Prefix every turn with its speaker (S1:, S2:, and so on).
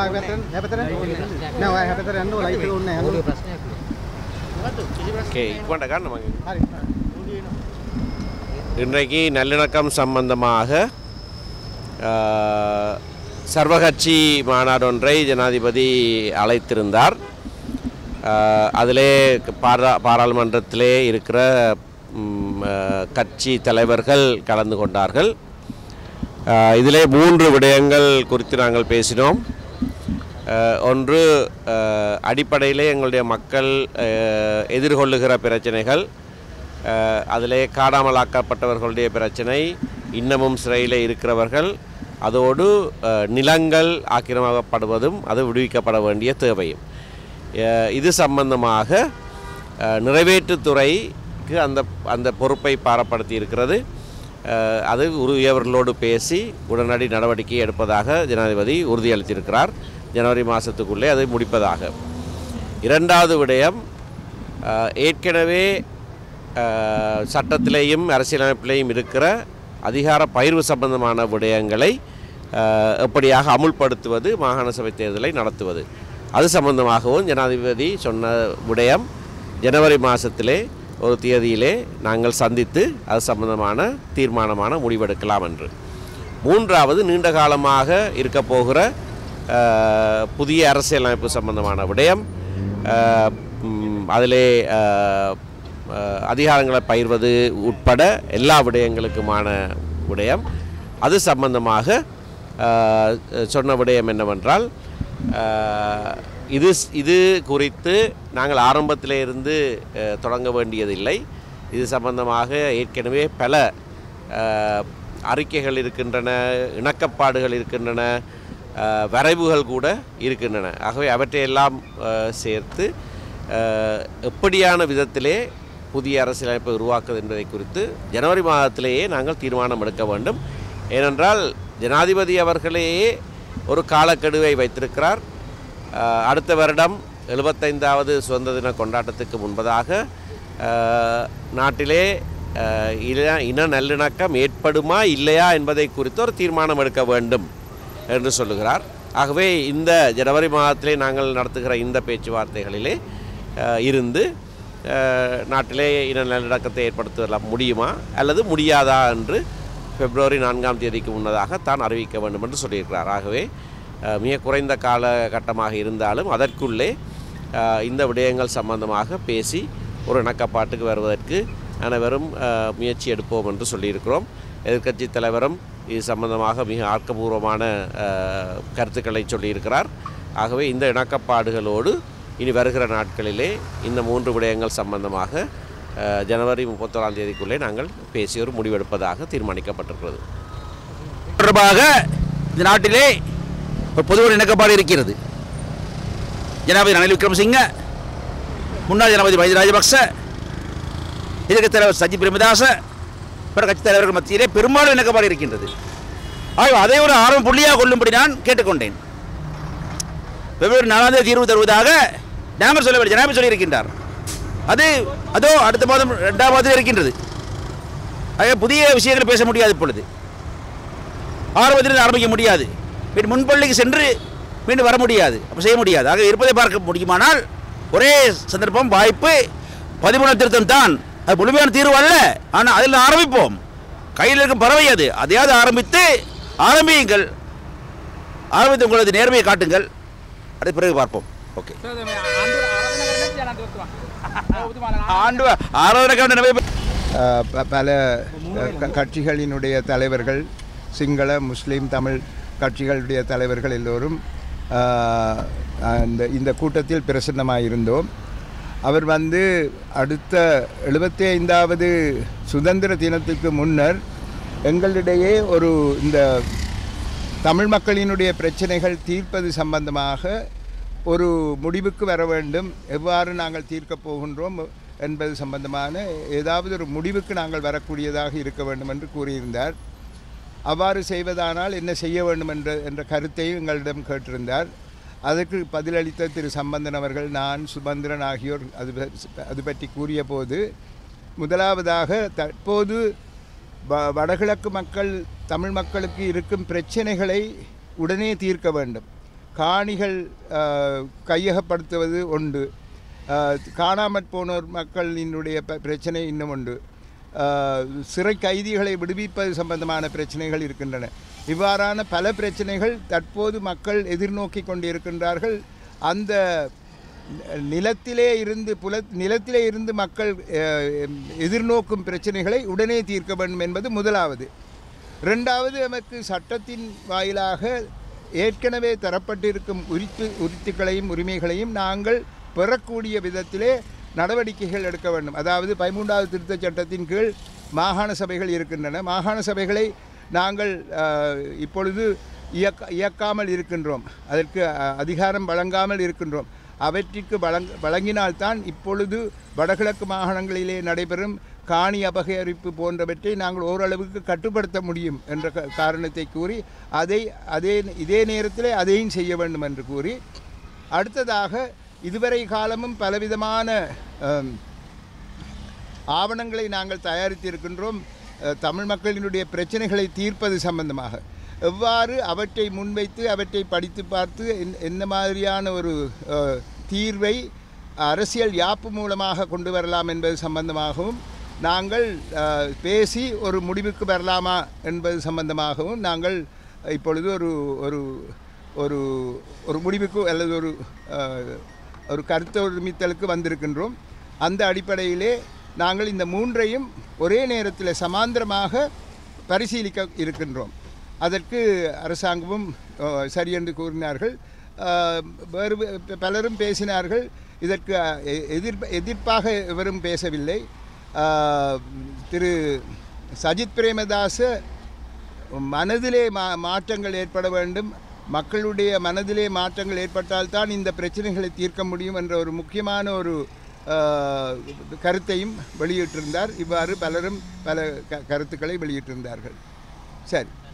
S1: පැතරෙන් හැපතරෙන් නෑ ඔය හැපතර යන්න ලයිට් එක ඕනේ යන්න
S2: ஓகே இக்வண்ட காரணம்
S1: හරි
S2: இன்றைக்கு நல்லிணக்கம் சம்பந்தமாக ஆஹ், சர்வகட்சி மாநாடு ஒன்றை ஜனாதிபதி அழைத்திருந்தார் ஆஹ், அதிலே பாரா பாராளுமன்றத்திலே இருக்கிற ம், ஆஹ், கட்சி தலைவர்கள் கலந்து கொண்டார்கள் ஆஹ், இதிலே மூன்று விடயங்கள் குறித்து நாங்கள் பேசினோம் ஆஹ், ஒன்று ஆஹ், அடிப்படையிலே எங்களுடைய மக்கள் ஆஹ், எதிர்கொள்ளுகிற பிரச்சனைகள் ஆஹ், அதிலே காணாமலாக்கப்பட்டவர்களுடைய பிரச்சனை இன்னமும் சிறையில் இருக்கிறவர்கள் அதோடு ஆஹ், நிலங்கள் ஆக்கிரமிக்கப்படுவதும் அது விடுவிக்கப்பட வேண்டிய தேவையும் ஆஹ், இது சம்பந்தமாக ஆஹ், நிறைவேற்றுத்துறைக்கு அந்த அந்த பொறுப்பை பாரப்படுத்தி இருக்கிறது ஆஹ், அது உரியவர்களோடு பேசி உடனடி நடவடிக்கை எடுப்பதாக ஜனாதிபதி உறுதியளித்திருக்கிறார் ஜனவரி மாதத்துக்குள்ளே அதை முடிப்பதாக இரண்டாவது விடயம் ஆஹ், ஏற்கனவே ஆஹ், சட்டத்திலேயும் அரசியலமைப்பிலேயும் இருக்கிற அதிகார பகிர்வு சம்பந்தமான விடயங்களை ஆஹ், எப்படியாக அமுல்படுத்துவது மாகாண சபை தேர்தலை நடத்துவது அது சம்பந்தமாகவும் ஜனாதிபதி சொன்ன விடயம் ஜனவரி மாதத்திலே ஒரு தேதியிலே நாங்கள் சந்தித்து அது சம்பந்தமான தீர்மானமான முடிவெடுக்கலாம் என்று மூன்றாவது நீண்ட காலமாக இருக்க போகிற ஆஹ், புதிய அரசியலமைப்பு சம்பந்தமான விடயம் ஆஹ், ம், அதிலே ஆஹ், ஆஹ், அதிகாரங்களை பயிர்வது உட்பட எல்லா விடயங்களுக்குமான விடயம் அது சம்பந்தமாக ஆஹ், சொன்ன விடயம் என்னவென்றால் ஆஹ், இது இது குறித்து நாங்கள் ஆரம்பத்திலே இருந்து ஆஹ், தொடங்க வேண்டியதில்லை இது சம்பந்தமாக ஏற்கனவே பல ஆஹ், அறிக்கைகள் இருக்கின்றன இணக்கப்பாடுகள் இருக்கின்றன ஆஹ், வரைவுகள் கூட இருக்கின்றன ஆகவே அவற்றையெல்லாம் ஆஹ், சேர்த்து ஆஹ், எப்படியான விதத்திலே புதிய அரசியலமைப்பை உருவாக்குவது என்பதை குறித்து ஜனவரி மாதத்திலேயே நாங்கள் தீர்மானம் எடுக்க வேண்டும் ஏனென்றால் ஜனாதிபதி அவர்களேயே ஒரு காலக்கெடுவை வைத்திருக்கிறார் ஆஹ், அடுத்த வருடம் எழுபத்தைந்தாவது சுதந்திர தின கொண்டாட்டத்துக்கு முன்பதாக ஆஹ், நாட்டிலே ஆஹ், இன இன நல்லிணக்கம் ஏற்படுமா இல்லையா என்பதை குறித்து ஒரு தீர்மானம் எடுக்க வேண்டும் என்று சொல்லுகிறார் ஆகவே இந்த ஜனவரி மாதத்திலே நாங்கள் நடத்துகிற இந்த பேச்சுவார்த்தைகளிலே ஆஹ், இருந்து ஆஹ், நாட்டிலே இன நல்லிணக்கத்தை ஏற்படுத்த முடியுமா அல்லது முடியாதா என்று பிப்ரவரி நான்காம் தேதிக்கு முன்னதாக தான் அறிவிக்க வேண்டும் என்று சொல்லியிருக்கிறார் ஆகவே ஆஹ், மிக குறைந்த காலகட்டமாக இருந்தாலும் அதற்குள்ளே ஆஹ், இந்த விடயங்கள் சம்பந்தமாக பேசி ஒரு இணக்கப்பாட்டுக்கு வருவதற்கு அனைவரும் ஆஹ், முயற்சி எடுப்போம் என்று சொல்லியிருக்கிறோம் எதிர்க்கட்சி தலைவரும் இது சம்பந்தமாக மிக ஆக்கபூர்வமான ஆஹ், கருத்துக்களை சொல்லியிருக்கிறார் ஆகவே இந்த இணக்கப்பாடுகளோடு இனி வருகிற நாட்களிலே இந்த மூன்று விடயங்கள் சம்பந்தமாக ஆஹ், ஜனவரி முப்பத்தோராம் தேதிக்குள்ளே நாங்கள் பேசி ஒரு முடிவெடுப்பதாக தீர்மானிக்கப்பட்டிருக்கிறது
S3: தொடர்பாக இந்த நாட்டிலே ஒரு பொதுவான இணக்கப்பாடு இருக்கிறது ஜனாதிபதி ரணில் விக்ரமசிங்க முன்னாள் ஜனாதிபதி மஹிந்த ராஜபக்ச இதற்கு தலைவர் சஜித் பிரேமதாச பிற கட்சித் தலைவர்கள் மத்தியிலே பெரும்பாலும் இணக்கப்பாடு இருக்கின்றது ஆகவே அதை ஒரு ஆரம்ப புள்ளியாக கொள்ளும்படி நான் கேட்டுக்கொண்டேன் பிப்ரவரி நாலாம் தேதி தீர்வு தருவதாக நாங்கள் சொல்லவில்லை ஜனாதிபதி சொல்லியிருக்கின்றார் அது அதோ அடுத்த மாதம் ரெண்டாம் மாதத்தில் இருக்கின்றது ஆகவே புதிய விஷயங்களை பேச முடியாது இப்பொழுது ஆரம்பத்தில் ஆரம்பிக்க முடியாது மீண்டும் முன்பள்ளிக்கு சென்று மீண்டும் வர முடியாது அப்போ செய்ய முடியாது ஆக இருப்பதை பார்க்க முடியுமானால் ஒரே சந்தர்ப்பம் வாய்ப்பு பதிமூணு திருத்தம் தான் அது முழுமையான தீர்வு அல்ல ஆனால் அதில் ஆரம்பிப்போம் கையில் இருக்கும் பறவை அது அதையாவது ஆரம்பித்து ஆரம்பியுங்கள் ஆரம்பித்து உங்களது நேர்மையை காட்டுங்கள் அடுத்த பிறகு பார்ப்போம் ஓகே ஆண்டு ஆராதனை கண்ட நிறைய பேர்
S4: அஹ் ப- பல அஹ், க- கட்சிகளினுடைய தலைவர்கள் சிங்கள முஸ்லீம் தமிழ் கட்சிகளுடைய தலைவர்கள் எல்லோரும் அஹ், அந்த இந்த கூட்டத்தில் பிரசன்னமாயிருந்தோம் அவர் வந்து அடுத்த எழுபத்தி ஐந்தாவது சுதந்திர தினத்துக்கு முன்னர் எங்களிடையே ஒரு இந்த தமிழ் மக்களினுடைய பிரச்சனைகள் தீர்ப்பது சம்பந்தமாக ஒரு முடிவுக்கு வர வேண்டும் எவ்வாறு நாங்கள் தீர்க்கப் போகின்றோம் என்பது சம்பந்தமான ஏதாவது ஒரு முடிவுக்கு நாங்கள் வரக்கூடியதாக இருக்க வேண்டும் என்று கூறியிருந்தார் அவ்வாறு செய்வதானால் என்ன செய்ய வேண்டும் என்ற என்ற கருத்தையும் எங்களிடம் கேட்டிருந்தார் அதற்கு பதிலளித்த திரு சம்பந்தன் அவர்கள் நான் சுமந்திரன் ஆகியோர் அது ப- அது பற்றி கூறிய போது முதலாவதாக தற்போது வ- வடகிழக்கு மக்கள் தமிழ் மக்களுக்கு இருக்கும் பிரச்சனைகளை உடனே தீர்க்க வேண்டும் காணிகள் அஹ், கையகப்படுத்துவது உண்டு அஹ், காணாமற் போனோர் மக்களினுடைய ப- பிரச்சனை இன்னும் உண்டு அஹ், சிறை கைதிகளை விடுவிப்பது சம்பந்தமான பிரச்சனைகள் இருக்கின்றன இவ்வாறான பல பிரச்சனைகள் தற்போது மக்கள் எதிர்நோக்கி கொண்டிருக்கின்றார்கள் அந்த நிலத்திலே இருந்து புல நிலத்திலே இருந்து மக்கள் அஹ், எதிர்நோக்கும் பிரச்சனைகளை உடனே தீர்க்க வேண்டும் என்பது முதலாவது ரெண்டாவது நமக்கு சட்டத்தின் வாயிலாக ஏற்கனவே தரப்பட்டிருக்கும் உரித்து உரித்துக்களையும் உரிமைகளையும் நாங்கள் பெறக்கூடிய விதத்திலே நடவடிக்கைகள் எடுக்க வேண்டும் அதாவது பதிமூன்றாவது திருத்தச் சட்டத்தின் கீழ் மாகாண சபைகள் இருக்கின்றன மாகாண சபைகளை நாங்கள் அஹ், இப்பொழுது இயக்க இயக்காமல் இருக்கின்றோம் அதற்கு அஹ், அதிகாரம் வழங்காமல் இருக்கின்றோம் அவற்றிற்கு வழங் வழங்கினால்தான் இப்பொழுது வடகிழக்கு மாகாணங்களிலே நடைபெறும் காணி அபகரிப்பு போன்றவற்றை நாங்கள் ஓரளவுக்கு கட்டுப்படுத்த முடியும் என்ற க- காரணத்தை கூறி அதை அதே இதே நேரத்திலே அதையும் செய்ய வேண்டும் என்று கூறி அடுத்ததாக இதுவரை காலமும் பலவிதமான அம், ஆவணங்களை நாங்கள் தயாரித்திருக்கின்றோம் அஹ், தமிழ் மக்களினுடைய பிரச்சனைகளை தீர்ப்பது சம்பந்தமாக எவ்வாறு அவற்றை முன்வைத்து அவற்றை படித்து பார்த்து என்- என்ன மாதிரியான ஒரு அஹ், தீர்வை அரசியல் யாப்பு மூலமாக கொண்டு வரலாம் என்பது சம்பந்தமாகவும் நாங்கள் அஹ், பேசி ஒரு முடிவுக்கு வரலாமா என்பது சம்பந்தமாகவும் நாங்கள் இப்பொழுது ஒரு ஒரு ஒரு ஒரு முடிவுக்கு அல்லது ஒரு அஹ், ஒரு கருத்து ஒருமித்தலுக்கு வந்திருக்கின்றோம் அந்த அடிப்படையிலே நாங்கள் இந்த மூன்றையும் ஒரே நேரத்தில் சமாந்திரமாக பரிசீலிக்க இருக்கின்றோம் அதற்கு அரசாங்கமும் அஹ், சரி என்று கூறினார்கள் அஹ், வேறு ப- பலரும் பேசினார்கள் இதற்கு அஹ், எ- எதிர் எதிர்ப்பாக எவரும் பேசவில்லை அஹ், திரு சஜித் பிரேமதாச மனதிலே மா மாற்றங்கள் ஏற்பட வேண்டும் மக்களுடைய மனதிலே மாற்றங்கள் ஏற்பட்டால்தான் இந்த பிரச்சனைகளை தீர்க்க முடியும் என்ற ஒரு முக்கியமான ஒரு ஆஹ், கருத்தையும் வெளியிட்டிருந்தார் இவ்வாறு பலரும் பல க கருத்துக்களை வெளியிட்டிருந்தார்கள் சரி